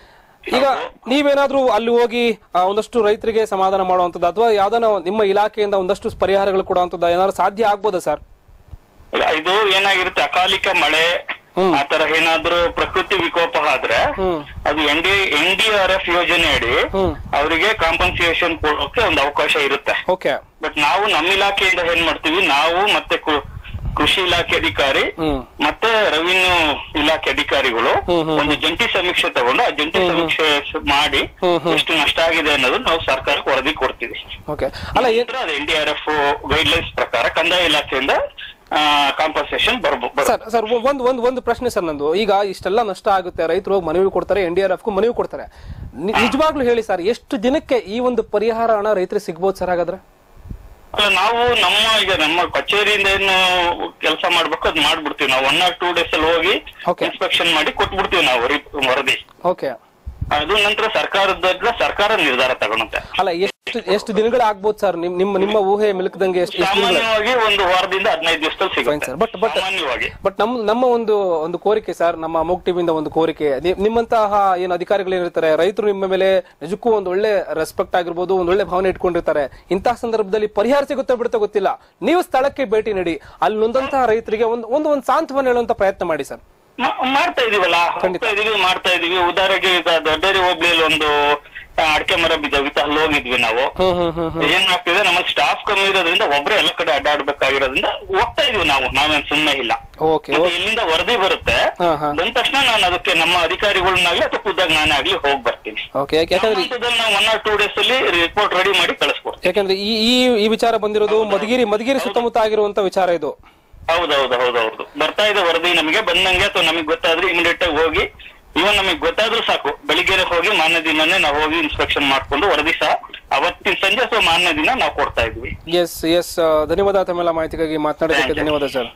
ಈಗ ನೀವೇನಾದ್ರೂ ಅಲ್ಲಿ ಹೋಗಿ ಆ, ಒಂದಷ್ಟು ರೈತರಿಗೆ ಸಮಾಧಾನ ಮಾಡುವಂತದ್ದು ಅಥವಾ ಯಾವ್ದಾನ ನಿಮ್ಮ ಇಲಾಖೆಯಿಂದ ಒಂದಷ್ಟು ಪರಿಹಾರಗಳು ಕೊಡುವಂತದ್ದು ಏನಾದ್ರು ಸಾಧ್ಯ ಆಗ್ಬೋದಾ ಸರ್ ಇಲ್ಲ, ಇದು ಏನಾಗಿರುತ್ತೆ ಅಕಾಲಿಕ ಮಳೆ ಆ ತರ ಏನಾದ್ರೂ ಪ್ರಕೃತಿ ವಿಕೋಪ ಆದ್ರೆ ಹ್ಮ್. ಅದು N D N D R F ಯೋಜನೆ ಅಡಿ ಹ್ಮ್. ಅವರಿಗೆ ಕಾಂಪನ್ಸೇಷನ್ ಕೊಡೋಕೆ ಒಂದು ಅವಕಾಶ ಇರುತ್ತೆ ಓಕೆ ಬಟ್ ನಾವು ನಮ್ಮ ಇಲಾಖೆಯಿಂದ ಏನ್ ಮಾಡ್ತೀವಿ ನಾವು ಮತ್ತೆ ಕು- ಕೃಷಿ ಇಲಾಖೆ ಅಧಿಕಾರಿ ಹ್ಮ್. ಮತ್ತೆ ರೆವಿನ್ಯೂ ಇಲಾಖೆ ಅಧಿಕಾರಿಗಳು ಹ್ಮ್, ಹ್ಮ್, ಒಂದು ಜಂಟಿ ಸಮೀಕ್ಷೆ ತಗೊಂಡು ಆ ಜಂಟಿ ಸಮೀಕ್ಷೆ ಸ- ಮಾಡಿ ಹ್ಮ್, ಹ್ಮ್. ಎಷ್ಟು ನಷ್ಟ ಆಗಿದೆ ಅನ್ನೋದು ನಾವು ಸರ್ಕಾರಕ್ಕೆ ವರದಿ ಕೊಡ್ತೀವಿ ಓಕೆ ಅಲ್ಲ ಏನ್ ನಂತರ ಅದು N D R F guidelines ಪ್ರಕಾರ ಕಂದಾಯ ಇಲಾಖೆಯಿಂದ ಕಾಂಪನ್ಸೇಷನ್ ಬರ್ಬೋದು ಸರ್ ಸರ್ ಒಂದು ಒಂದು ಒಂದು ಪ್ರಶ್ನೆ ಸರ್ ನಂದು ಈಗ ಇಷ್ಟೆಲ್ಲ ನಷ್ಟ ಆಗುತ್ತೆ ರೈತರು ಹೋಗಿ ಮನವಿ ಕೊಡ್ತಾರೆ ಎನ್ ಡಿ ಆರ್ ಎಫ್ ಮನವಿ ಕೊಡ್ತಾರೆ ನಿ- ನಿಜವಾಗ್ಲೂ ಹೇಳಿ ಸರ್ ಎಷ್ಟು ದಿನಕ್ಕೆ ಈ ಒಂದು ಪರಿಹಾರ ಹಣ ರೈತರಿಗೆ ಸಿಗ್ಬೋದು ಸರ್ ಹಾಗಾದ್ರೆ ಅಲ್ಲ ನಾವು ನಮ್ಮ ಈಗ ನಮ್ಮ ಕಚೇರಿಯಿಂದ ಏನು ಕೆಲಸ ಮಾಡ್ಬೇಕು ಅದ್ ಮಾಡ್ಬಿಡ್ತೀವಿ ನಾವು ಒನ್ ಆರ್ ಟೂ ಡೇಸ್ ಅಲ್ಲಿ ಹೋಗಿ Okay. ಇನ್ಸ್ಪೆಕ್ಷನ್ ಮಾಡಿ ಕೊಟ್ಬಿಡ್ತೀವಿ ನಾವು ರಿ- ವರದಿ ಓಕೆ ಅದು ನಂತರ ಸರ್ಕಾರದ ಸರ್ಕಾರ ನಿರ್ಧಾರ ತಗೊಳುತ್ತೆ ಅಲ್ಲ ಎಷ್ಟು ಎಷ್ಟು ದಿನಗಳು ಆಗ್ಬೋದು ಸರ್ ನಿಮ್ ನಿಮ್ಮ ನಿಮ್ಮ ಊಹೆ ಮಿಲ್ಕ್ದಂಗೆ ಎಷ್ಟು ಎಷ್ಟು ದಿನಗಳು ಸಾಮಾನ್ಯವಾಗಿ ಒಂದು ವಾರದಿಂದ ಹದಿನೈದು ದಿವಸದಲ್ಲಿ ಫೈನ್ ಸಿಗುತ್ತೆ ಸರ್ ಬಟ್ ಬಟ್ ಸಾಮಾನ್ಯವಾಗಿ ಬಟ್ ನಮ್ಮ ನಮ್ಮ ಒಂದು ಒಂದು ಕೋರಿಕೆ ಸರ್ ನಮ್ಮ ಅಮೋಕ್ ಟಿವಿಯಿಂದ ಒಂದು ಕೋರಿಕೆ ನಿ- ನಿಮ್ಮಂತಹ ಏನು ಅಧಿಕಾರಿಗಳು ಏನಿರ್ತಾರೆ ರೈತರು ನಿಮ್ಮ ಮೇಲೆ ನಿಜಕ್ಕೂ ಒಂದು ಒಳ್ಳೆ ರೆಸ್ಪೆಕ್ಟ್ ಆಗಿರ್ಬೋದು ಒಂದು ಒಳ್ಳೆ ಭಾವನೆ ಇಟ್ಕೊಂಡಿರ್ತಾರೆ ಇಂತಹ ಸಂದರ್ಭದಲ್ಲಿ ಪರಿಹಾರ ಸಿಗುತ್ತೋ ಬಿಡುತ್ತೋ ಗೊತ್ತಿಲ್ಲ ನೀವು ಸ್ಥಳಕ್ಕೆ ಭೇಟಿ ನೀಡಿ ಅಲ್ಲಿ ನೊಂದಂತಹ ರೈತರಿಗೆ ಒಂದು ಒಂದು ಒಂದು ಸಾಂತ್ವನ ಹೇಳುವಂತ ಪ್ರಯತ್ನ ಮಾಡಿ ಸರ್ ಮಾ- ಮಾಡ್ತಾ ಇದೀವಲ್ಲ ಹೋಗ್ತಾ ಇದೀವಿ ಮಾಡ್ತಾ ಇದೀವಿ ಉದಾಹರಣೆಗೆ ಈಗ ದೊಡ್ಡೇರಿ ಹೋಬ್ಳಿಯಲ್ಲಿ ಒಂದು ಆ, ಅಡಿಕೆ ಮರ ಬಿದ್ದೋಗಿತ್ತು ಅಲ್ಲಿ ಹೋಗಿದ್ವಿ ನಾವು ಹ್ಮ್ ಹ್ಮ್ ಹ್ಮ್ ಹ್ಮ್ ಏನಾಗ್ತಿದೆ ನಮ್ಮಲ್ಲಿ ಸ್ಟಾಫ್ ಕಮ್ಮಿ ಇರೋದ್ರಿಂದ ಒಬ್ರೇ ಎಲ್ಲ ಕಡೆ ಅಡ್ಡಾಡ್ಬೇಕಾಗಿರೋದ್ರಿಂದ ಹೋಗ್ತಾ ಇದೀವಿ ನಾವು ನಾವೇನ್ ಸುಮ್ಮನೆ ಇಲ್ಲ ಓಕೆ ಮತ್ತೆ ಇಲ್ಲಿಂದ ವರದಿ ಬರುತ್ತೆ ಹಾ, ಹಾ. ಬಂದ ತಕ್ಷಣ ನಾನು ಅದಕ್ಕೆ ನಮ್ಮ ಅಧಿಕಾರಿಗಳನ್ನಾಗ್ಲಿ ಅಥವಾ ಖುದ್ದಾಗಿ ನಾನೇ ಆಗ್ಲಿ ಹೋಗಿ ಬರ್ತೀನಿ ಓಕೆ ಯಾಕಂದ್ರೆ ಹಂತದಲ್ಲಿ ನಾವು ಒನ್ ಆರ್ ಟೂ ಡೇಸ್ ಅಲ್ಲಿ ರಿಪೋರ್ಟ್ ರೆಡಿ ಮಾಡಿ ಕಳಿಸ್ಕೊಡ್ತೀವಿ ಯಾಕಂದ್ರೆ ಈ ಈ ಈ ವಿಚಾರ ಬಂದಿರೋದು ಮಧುಗಿರಿ ಮಧುಗಿರಿ ಸುತ್ತಮುತ್ತ ಆಗಿರುವಂತ ವಿಚಾರ ಇದು ಹೌದೌದು ಹೌದೌದು ಬರ್ತಾ ಇದೆ ವರದಿ ನಮಗೆ ಬಂದಂಗೆ ಅಥವಾ ನಮಗೆ ಗೊತ್ತಾದ್ರೆ ಇಮಿಡಿಯೇಟ್ ಆಗಿ ಹೋಗಿ ಇವನ್ ನಮಗೆ ಗೊತ್ತಾದ್ರೂ ಸಾಕು ಬೆಳಿಗ್ಗೆ ಹೋಗಿ ಮಾನ್ಯ ದಿನನೇ ನಾವು ಹೋಗಿ ಇನ್ಸ್ಪೆಕ್ಷನ್ ಮಾಡ್ಕೊಂಡು ವರದಿ ಸಹ ಅವತ್ತಿನ ಸಂಜೆ ಅಥವಾ ಮಾನ್ಯ ದಿನ ನಾವು ಕೊಡ್ತಾ ಇದ್ವಿ ಎಸ್ ಎಸ್ ಧನ್ಯವಾದ ತಮ್ಮೆಲ್ಲ ಮಾಹಿತಿಗಾಗಿ ಮಾತನಾಡೋದಕ್ಕೆ ಧನ್ಯವಾದ ಸರ್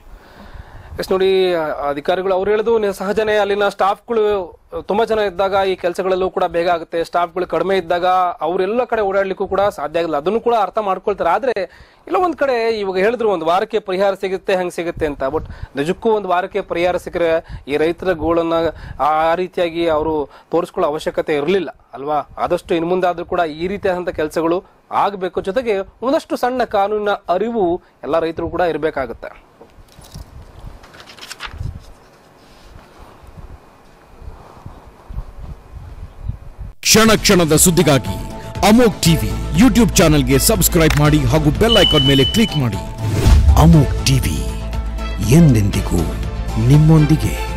ಎಸ್ ನೋಡಿ ಆ, ಅಧಿಕಾರಿಗಳು ಅವ್ರು ಹೇಳುದು ನಿ- ಸಹಜನೇ ಅಲ್ಲಿನ ಸ್ಟಾಫ್ಗಳು ತುಂಬಾ ಜನ ಇದ್ದಾಗ ಈ ಕೆಲಸಗಳಲ್ಲೂ ಕೂಡ ಬೇಗ ಆಗುತ್ತೆ ಸ್ಟಾಫ್ಗಳು ಕಡಿಮೆ ಇದ್ದಾಗ ಅವರೆಲ್ಲ ಕಡೆ ಓಡಾಡ್ಲಿಕ್ಕೂ ಕೂಡ ಸಾಧ್ಯ ಆಗಿಲ್ಲ ಅದನ್ನು ಕೂಡ ಅರ್ಥ ಮಾಡ್ಕೊಳ್ತಾರೆ ಆದ್ರೆ ಇಲ್ಲ ಒಂದ್ ಕಡೆ ಇವಾಗ ಹೇಳಿದ್ರು ಒಂದು ವಾರಕ್ಕೆ ಪರಿಹಾರ ಸಿಗುತ್ತೆ ಹಂಗ್ ಸಿಗುತ್ತೆ ಅಂತ ಬಟ್ ನಿಜಕ್ಕೂ ಒಂದು ವಾರಕ್ಕೆ ಪರಿಹಾರ ಸಿಕ್ಕರೆ ಈ ರೈತರ ಗೋಳನ್ನ ಆ ರೀತಿಯಾಗಿ ಅವರು ತೋರಿಸ್ಕೊಳ್ಳೋ ಅವಶ್ಯಕತೆ ಇರಲಿಲ್ಲ ಅಲ್ವಾ ಆದಷ್ಟು ಇನ್ನು ಮುಂದಾದ್ರೂ ಕೂಡ ಈ ರೀತಿಯಾದಂತ ಕೆಲಸಗಳು ಆಗಬೇಕು ಜೊತೆಗೆ ಒಂದಷ್ಟು ಸಣ್ಣ ಕಾನೂನಿನ ಅರಿವು ಎಲ್ಲ ರೈತರು ಕೂಡ ಇರಬೇಕಾಗುತ್ತೆ ಕ್ಷಣ ಕ್ಷಣದ ಸುದ್ದಿಗಾಗಿ ಅಮೋಕ್ ಟಿವಿ ಯೂಟ್ಯೂಬ್ ಚಾನೆಲ್ಗೆ ಸಬ್ಸ್ಕ್ರೈಬ್ ಮಾಡಿ ಹಾಗೂ ಬೆಲ್ ಐಕಾನ್ ಮೇಲೆ ಕ್ಲಿಕ್ ಮಾಡಿ ಅಮೋಕ್ ಟಿವಿ ಎಂದೆಂದಿಗೂ ನಿಮ್ಮೊಂದಿಗೆ